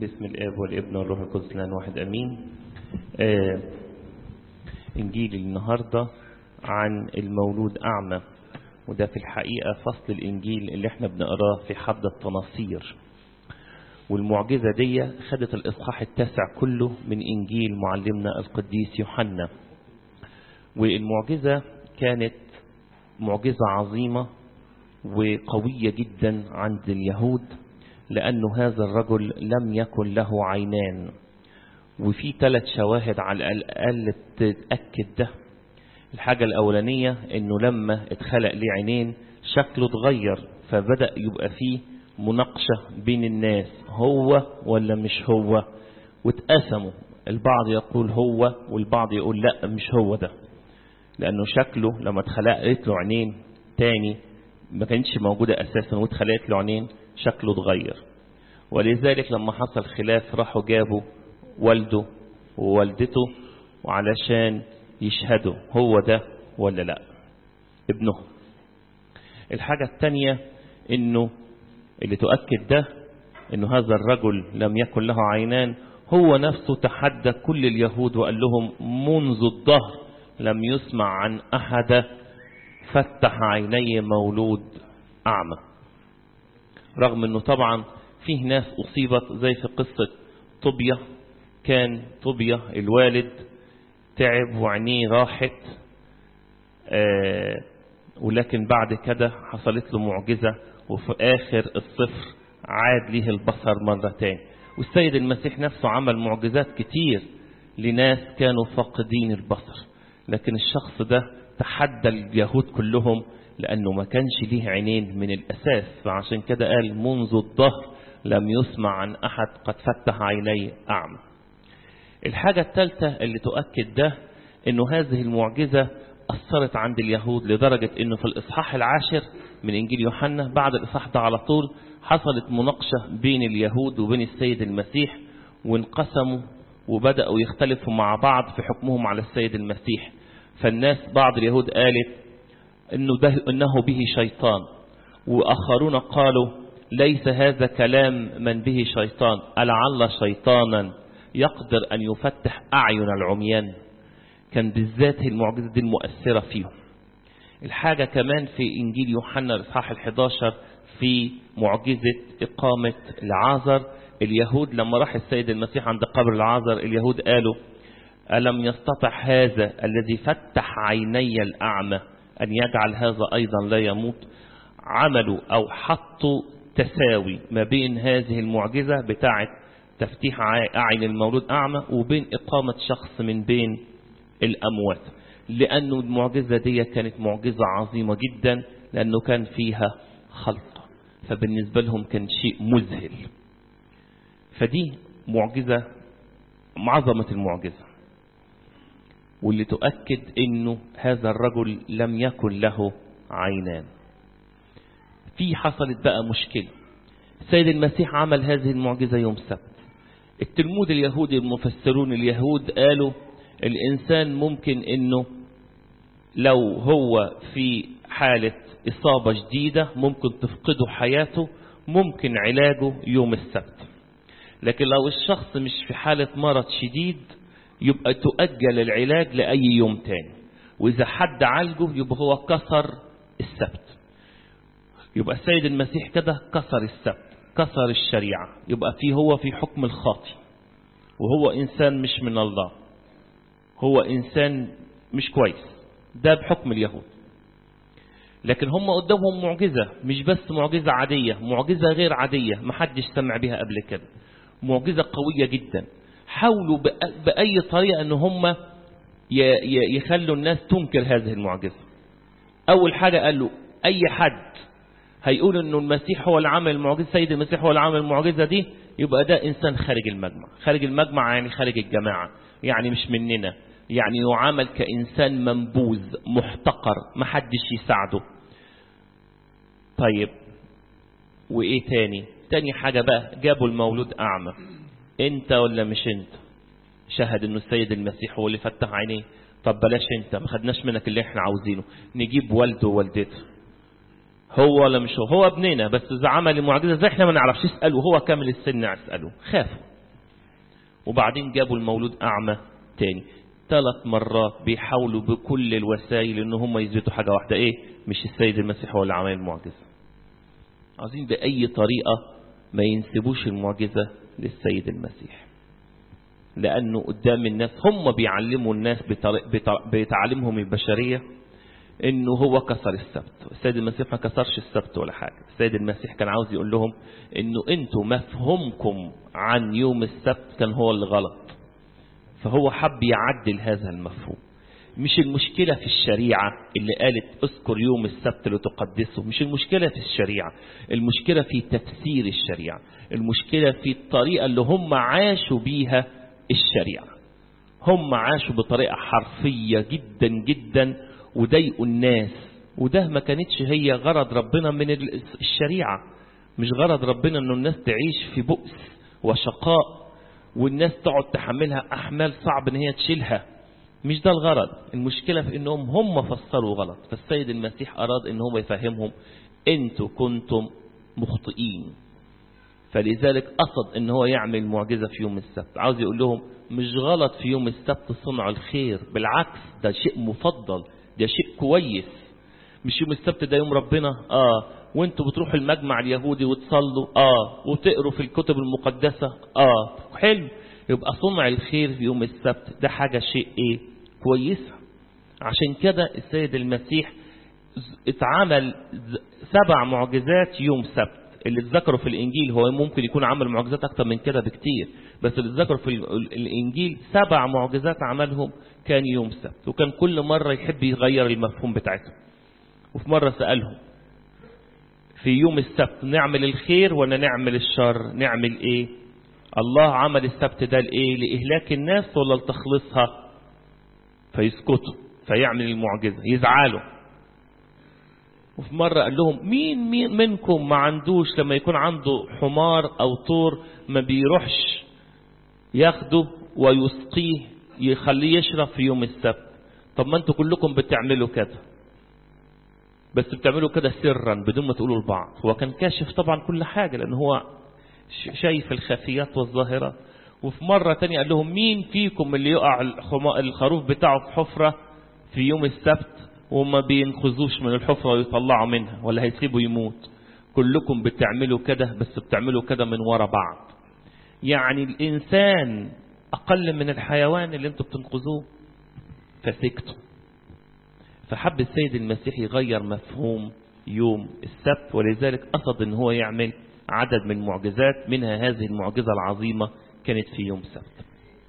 باسم الاب والابن والروح القدس الان واحد امين آه انجيل النهارده عن المولود اعمى وده في الحقيقه فصل الانجيل اللي احنا بنقراه في حد التناصير والمعجزه دي خدت الاصحاح التاسع كله من انجيل معلمنا القديس يوحنا والمعجزه كانت معجزه عظيمه وقويه جدا عند اليهود لأنه هذا الرجل لم يكن له عينان وفي ثلاث شواهد على الأقل تتأكد ده الحاجة الأولانية أنه لما اتخلق ليه عينين شكله اتغير فبدأ يبقى فيه مناقشة بين الناس هو ولا مش هو واتقسموا البعض يقول هو والبعض يقول لا مش هو ده لأنه شكله لما اتخلقت له عينين تاني ما كانتش موجودة أساسا واتخلقت له عينين شكله اتغير ولذلك لما حصل خلاف راحوا جابوا والده ووالدته وعلشان يشهدوا هو ده ولا لا ابنه الحاجة الثانية انه اللي تؤكد ده انه هذا الرجل لم يكن له عينان هو نفسه تحدى كل اليهود وقال لهم منذ الظهر لم يسمع عن احد فتح عيني مولود اعمى رغم انه طبعا فيه ناس اصيبت زي في قصة طوبيا كان طوبيا الوالد تعب وعينيه راحت آه ولكن بعد كده حصلت له معجزة وفي اخر الصفر عاد ليه البصر مرة تاني والسيد المسيح نفسه عمل معجزات كتير لناس كانوا فاقدين البصر لكن الشخص ده تحدى اليهود كلهم لأنه ما كانش ليه عينين من الأساس فعشان كده قال منذ الظهر لم يسمع عن أحد قد فتح عيني أعمى الحاجة الثالثة اللي تؤكد ده أنه هذه المعجزة أثرت عند اليهود لدرجة أنه في الإصحاح العاشر من إنجيل يوحنا بعد الإصحاح ده على طول حصلت مناقشة بين اليهود وبين السيد المسيح وانقسموا وبدأوا يختلفوا مع بعض في حكمهم على السيد المسيح فالناس بعض اليهود قالت إنه, ده إنه به شيطان وآخرون قالوا ليس هذا كلام من به شيطان ألعل شيطانا يقدر أن يفتح أعين العميان كان بالذات المعجزة دي المؤثرة فيهم الحاجة كمان في إنجيل يوحنا الإصحاح الحداشر في معجزة إقامة العازر اليهود لما راح السيد المسيح عند قبر العازر اليهود قالوا ألم يستطع هذا الذي فتح عيني الأعمى أن يجعل هذا أيضا لا يموت عملوا أو حطوا تساوي ما بين هذه المعجزة بتاعة تفتيح أعين المولود أعمى وبين إقامة شخص من بين الأموات لأنه المعجزة دي كانت معجزة عظيمة جدا لأنه كان فيها خلطة فبالنسبة لهم كان شيء مذهل فدي معجزة عظمة المعجزة واللي تؤكد انه هذا الرجل لم يكن له عينان في حصلت بقى مشكلة السيد المسيح عمل هذه المعجزة يوم سبت التلمود اليهودي المفسرون اليهود قالوا الإنسان ممكن انه لو هو في حالة إصابة جديدة ممكن تفقده حياته ممكن علاجه يوم السبت لكن لو الشخص مش في حالة مرض شديد يبقى تؤجل العلاج لأي يوم تاني وإذا حد عالجه يبقى هو كسر السبت يبقى السيد المسيح كده كسر السبت كسر الشريعة يبقى فيه هو في حكم الخاطي وهو إنسان مش من الله هو إنسان مش كويس ده بحكم اليهود لكن هم قدامهم معجزة مش بس معجزة عادية معجزة غير عادية محدش سمع بها قبل كده معجزة قوية جدا حاولوا بأي طريقة أن هم يخلوا الناس تنكر هذه المعجزة أول حاجة قالوا أي حد هيقول أنه المسيح هو اللي عمل المعجزة سيد المسيح هو اللي عمل المعجزة دي يبقى ده إنسان خارج المجمع خارج المجمع يعني خارج الجماعة يعني مش مننا يعني يعامل كإنسان منبوذ محتقر محدش يساعده طيب وإيه تاني تاني حاجة بقى جابوا المولود أعمى انت ولا مش انت شهد انه السيد المسيح هو اللي فتح عينيه طب بلاش انت ما خدناش منك اللي احنا عاوزينه نجيب والده ووالدته هو ولا مش هو هو ابننا بس اذا عمل المعجزه زي احنا ما نعرفش اساله هو كامل السن اساله خافوا وبعدين جابوا المولود أعمى تاني ثلاث مرات بيحاولوا بكل الوسائل ان هم يثبتوا حاجة واحدة ايه مش السيد المسيح هو اللي عمل المعجزة عايزين بأي طريقة ما ينسبوش المعجزة للسيد المسيح لأنه قدام الناس هم بيعلموا الناس بتعليمهم البشرية انه هو كسر السبت السيد المسيح ما كسرش السبت ولا حاجة السيد المسيح كان عاوز يقول لهم انه انتوا مفهومكم عن يوم السبت كان هو اللي غلط فهو حب يعدل هذا المفهوم مش المشكلة في الشريعة اللي قالت اذكر يوم السبت لتقدسه مش المشكلة في الشريعة المشكلة في تفسير الشريعة المشكلة في الطريقة اللي هم عاشوا بيها الشريعة هم عاشوا بطريقة حرفية جدا جدا وضايقوا الناس وده ما كانتش هي غرض ربنا من الشريعة مش غرض ربنا انه الناس تعيش في بؤس وشقاء والناس تقعد تحملها احمال صعب ان هي تشيلها مش ده الغرض المشكلة في انهم هم فسروا غلط فالسيد المسيح اراد ان هو يفهمهم انتوا كنتم مخطئين فلذلك قصد ان هو يعمل معجزة في يوم السبت عاوز يقول لهم مش غلط في يوم السبت صنع الخير بالعكس ده شيء مفضل ده شيء كويس مش يوم السبت ده يوم ربنا اه وانتوا بتروحوا المجمع اليهودي وتصلوا اه وتقروا في الكتب المقدسة اه حلو يبقى صنع الخير في يوم السبت ده حاجة شيء ايه كويسة عشان كده السيد المسيح اتعمل سبع معجزات يوم سبت اللي اتذكروا في الانجيل هو ممكن يكون عمل معجزات اكتر من كده بكتير بس اللي اتذكروا في الانجيل سبع معجزات عملهم كان يوم سبت وكان كل مرة يحب يغير المفهوم بتاعتهم وفي مرة سألهم في يوم السبت نعمل الخير ولا نعمل الشر نعمل ايه الله عمل السبت ده لايه لإهلاك الناس ولا لتخلصها فيسكتوا فيعمل المعجزة يزعلوا وفي مرة قال لهم مين, مين منكم ما عندوش لما يكون عنده حمار أو طور ما بيروحش ياخده ويسقيه يخليه يشرب في يوم السبت طب ما انتوا كلكم بتعملوا كده بس بتعملوا كده سرا بدون ما تقولوا لبعض هو كان كاشف طبعا كل حاجة لأن هو شايف الخفيات والظاهرة وفي مرة تانية قال لهم مين فيكم اللي يقع الخروف بتاعه في حفرة في يوم السبت وما بينخذوش من الحفرة ويطلعوا منها ولا هيسيبوا يموت كلكم بتعملوا كده بس بتعملوا كده من ورا بعض يعني الإنسان أقل من الحيوان اللي انتوا بتنقذوه فسكتوا فحب السيد المسيح يغير مفهوم يوم السبت ولذلك قصد ان هو يعمل عدد من المعجزات منها هذه المعجزة العظيمة كانت في يوم السبت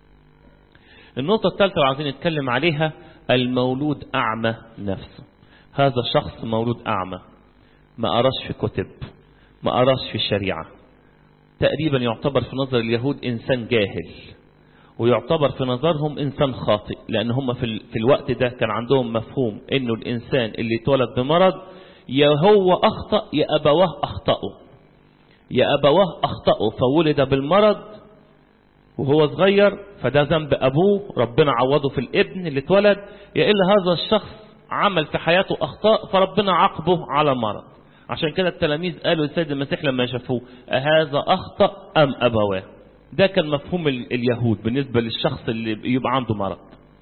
النقطة الثالثة اللي عايزين نتكلم عليها المولود أعمى نفسه هذا شخص مولود أعمى ما قراش في كتب ما قراش في الشريعة تقريبا يعتبر في نظر اليهود إنسان جاهل ويعتبر في نظرهم إنسان خاطئ لأن هم في, في الوقت ده كان عندهم مفهوم إنه الإنسان اللي اتولد بمرض يا هو أخطأ يا أبواه أخطأوا يا أبواه أخطأوا فولد بالمرض وهو صغير فده ذنب أبوه ربنا عوضه في الابن اللي اتولد يا إلا هذا الشخص عمل في حياته أخطاء فربنا عاقبه على مرض عشان كده التلاميذ قالوا للسيد المسيح لما شافوه أهذا أخطأ أم أبواه ده كان مفهوم اليهود بالنسبة للشخص اللي يبقى عنده مرض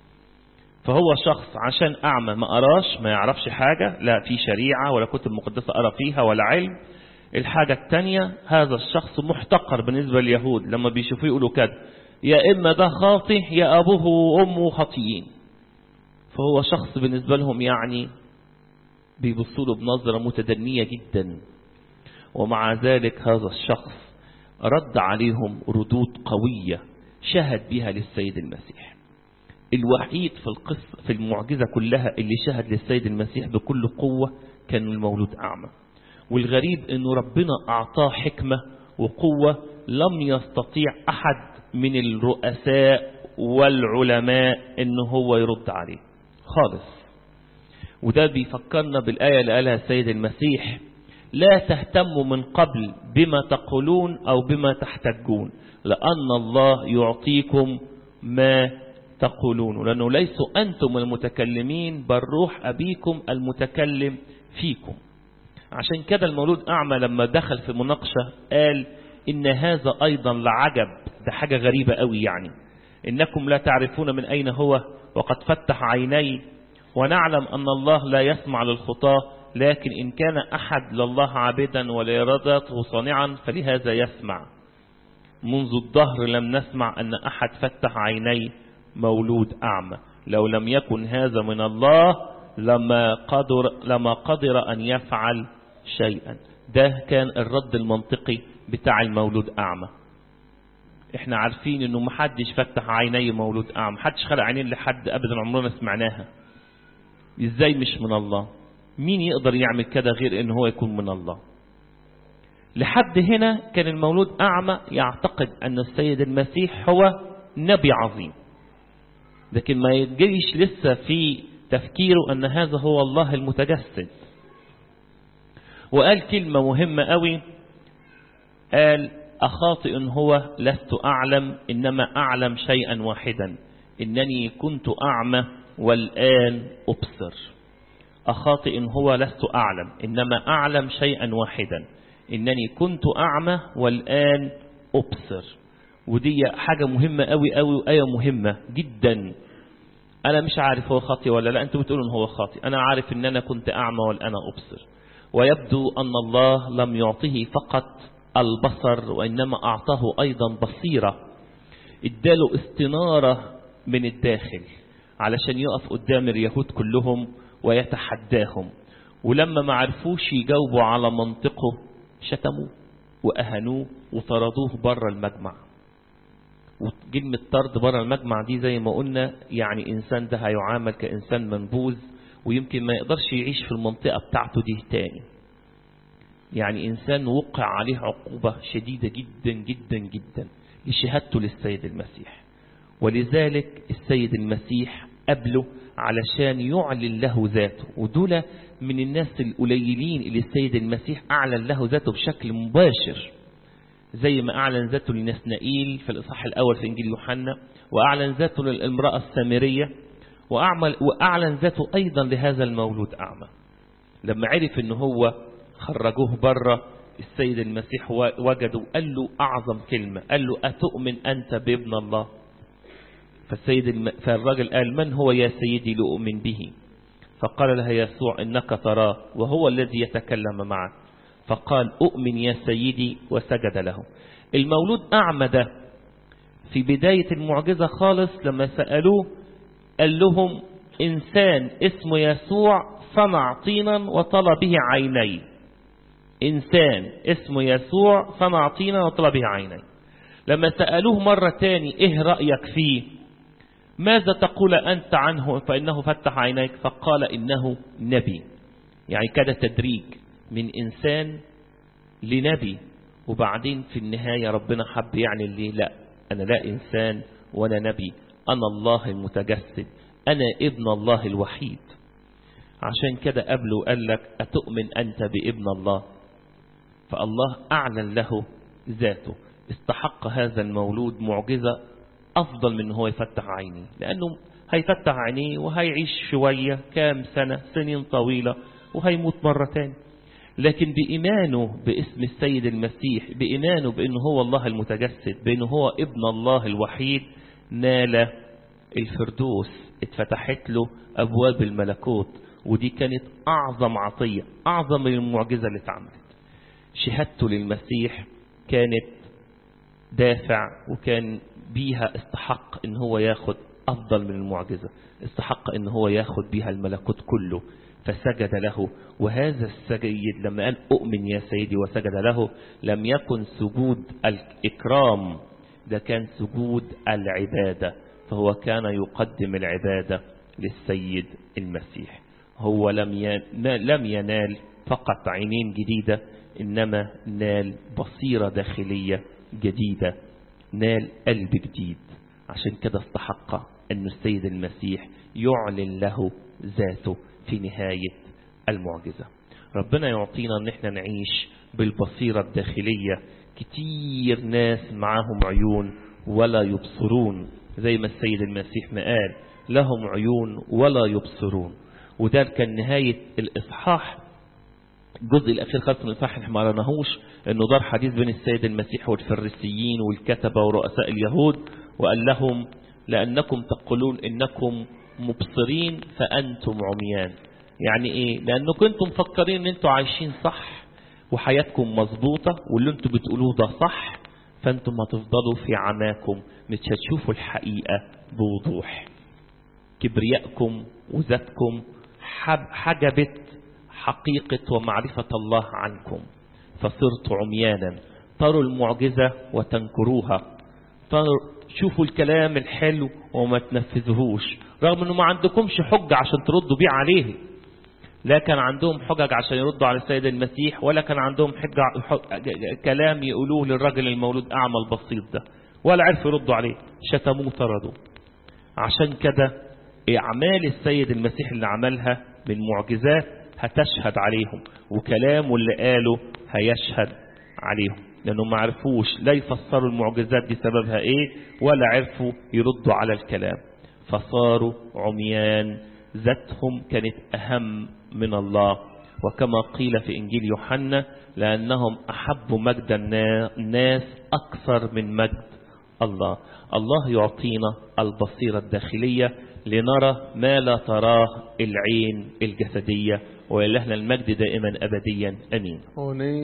فهو شخص عشان أعمى ما قراش ما يعرفش حاجة لا في شريعة ولا كتب مقدسة قرا فيها ولا علم الحاجة التانية هذا الشخص محتقر بالنسبة لليهود لما بيشوفوه يقولوا كده يا إما ده خاطئ يا أبوه وأمه خاطئين فهو شخص بالنسبة لهم يعني بيبصوا له بنظرة متدنية جدا ومع ذلك هذا الشخص رد عليهم ردود قوية شهد بها للسيد المسيح الوحيد في القصة في المعجزة كلها اللي شهد للسيد المسيح بكل قوة كان المولود أعمى والغريب أنه ربنا أعطاه حكمة وقوة لم يستطيع أحد من الرؤساء والعلماء أنه هو يرد عليه خالص وده بيفكرنا بالآية اللي قالها السيد المسيح لا تهتموا من قبل بما تقولون أو بما تحتجون لأن الله يعطيكم ما تقولون لأنه ليسوا أنتم المتكلمين بل روح أبيكم المتكلم فيكم عشان كده المولود أعمى لما دخل في مناقشة قال إن هذا أيضا لعجب ده حاجة غريبة قوي يعني إنكم لا تعرفون من أين هو وقد فتح عيني ونعلم أن الله لا يسمع للخطاة لكن إن كان أحد لله عابدا ولإرادته صانعا فلهذا يسمع منذ الظهر لم نسمع أن أحد فتح عيني مولود أعمى لو لم يكن هذا من الله لما قدر, لما قدر أن يفعل شيئا ده كان الرد المنطقي بتاع المولود أعمى احنا عارفين انه محدش فتح عيني مولود اعمى محدش خلق عينين لحد ابدا عمرنا سمعناها ازاي مش من الله مين يقدر يعمل كده غير ان هو يكون من الله لحد هنا كان المولود اعمى يعتقد ان السيد المسيح هو نبي عظيم لكن ما يجيش لسه في تفكيره ان هذا هو الله المتجسد وقال كلمة مهمة قوي قال أخاطئ هو لست أعلم إنما أعلم شيئا واحدا إنني كنت أعمى والآن أبصر أخاطئ هو لست أعلم إنما أعلم شيئا واحدا إنني كنت أعمى والآن أبصر ودي حاجة مهمة قوي قوي وآية مهمة جدا أنا مش عارف هو خاطئ ولا لا أنتوا بتقولوا إن هو خاطئ أنا عارف إن أنا كنت أعمى والآن أبصر ويبدو أن الله لم يعطه فقط البصر وإنما أعطاه أيضا بصيرة اداله استنارة من الداخل علشان يقف قدام اليهود كلهم ويتحداهم ولما ما عرفوش يجاوبوا على منطقه شتموه وأهنوه وطردوه بره المجمع وكلمة طرد بره المجمع دي زي ما قلنا يعني إنسان ده هيعامل كإنسان منبوذ ويمكن ما يقدرش يعيش في المنطقة بتاعته دي تاني يعني إنسان وقع عليه عقوبة شديدة جدا جدا جدا لشهادته للسيد المسيح ولذلك السيد المسيح قبله علشان يعلن له ذاته ودول من الناس القليلين اللي السيد المسيح أعلن له ذاته بشكل مباشر زي ما أعلن ذاته لنسنائيل في الإصحاح الأول في إنجيل يوحنا وأعلن ذاته للامرأة السامرية وأعمل وأعلن ذاته أيضا لهذا المولود أعمى لما عرف أنه هو خرجوه بره السيد المسيح وجده قال له أعظم كلمة قال له أتؤمن أنت بابن الله فالسيد الم... فالراجل قال من هو يا سيدي لأؤمن به فقال لها يسوع إنك تراه وهو الذي يتكلم معك فقال أؤمن يا سيدي وسجد له المولود أعمى ده في بداية المعجزة خالص لما سألوه قال لهم إنسان اسمه يسوع صنع طينا وطلى به عيني إنسان اسمه يسوع صنع طينا وطلى به عيني لما سألوه مرة تاني إيه رأيك فيه ماذا تقول أنت عنه فإنه فتح عينيك فقال إنه نبي يعني كده تدريج من إنسان لنبي وبعدين في النهاية ربنا حب يعني لي لا أنا لا إنسان وأنا نبي أنا الله المتجسد أنا ابن الله الوحيد عشان كده قبله قال لك أتؤمن أنت بابن الله فالله أعلن له ذاته استحق هذا المولود معجزة أفضل من هو يفتح عينيه لأنه هيفتح عينيه وهيعيش شوية كام سنة سنين طويلة وهيموت مرة تاني لكن بإيمانه باسم السيد المسيح بإيمانه بأنه هو الله المتجسد بأنه هو ابن الله الوحيد نال الفردوس اتفتحت له أبواب الملكوت ودي كانت أعظم عطية أعظم من المعجزة اللي اتعملت شهادته للمسيح كانت دافع وكان بيها استحق ان هو ياخد افضل من المعجزة استحق ان هو ياخد بيها الملكوت كله فسجد له وهذا السيد لما قال أؤمن يا سيدي وسجد له لم يكن سجود الإكرام ده كان سجود العبادة فهو كان يقدم العبادة للسيد المسيح هو لم لم ينال فقط عينين جديدة إنما نال بصيرة داخلية جديدة نال قلب جديد عشان كده استحق أن السيد المسيح يعلن له ذاته في نهاية المعجزة ربنا يعطينا أن احنا نعيش بالبصيرة الداخلية كتير ناس معاهم عيون ولا يبصرون زي ما السيد المسيح ما قال لهم عيون ولا يبصرون وده كان نهاية الإصحاح الجزء الأخير خالص من الإصحاح احنا ما قرناهوش إنه دار حديث بين السيد المسيح والفريسيين والكتبة ورؤساء اليهود وقال لهم لأنكم تقولون إنكم مبصرين فأنتم عميان يعني إيه لأنكم أنتم مفكرين إن أنتم عايشين صح وحياتكم مظبوطة واللي أنتم بتقولوه ده صح فأنتم هتفضلوا في عماكم مش هتشوفوا الحقيقة بوضوح كبريائكم وذاتكم حجبت حقيقة ومعرفة الله عنكم فصرت عميانا تروا المعجزة وتنكروها تروا شوفوا الكلام الحلو وما تنفذهوش رغم انه ما عندكمش حجة عشان تردوا بيه عليه لا كان عندهم حجج عشان يردوا على السيد المسيح ولا كان عندهم حجة حج... كلام يقولوه للرجل المولود أعمى البسيط ده ولا عرفوا يردوا عليه شتموه طردوا عشان كده أعمال السيد المسيح اللي عملها من معجزات هتشهد عليهم وكلامه اللي قاله هيشهد عليهم لأنهم ما عرفوش لا يفسروا المعجزات دي سببها ايه ولا عرفوا يردوا على الكلام فصاروا عميان ذاتهم كانت أهم من الله وكما قيل في إنجيل يوحنا لأنهم أحبوا مجد الناس أكثر من مجد الله الله يعطينا البصيرة الداخلية لنرى ما لا تراه العين الجسدية ولهنا المجد دائما أبديا أمين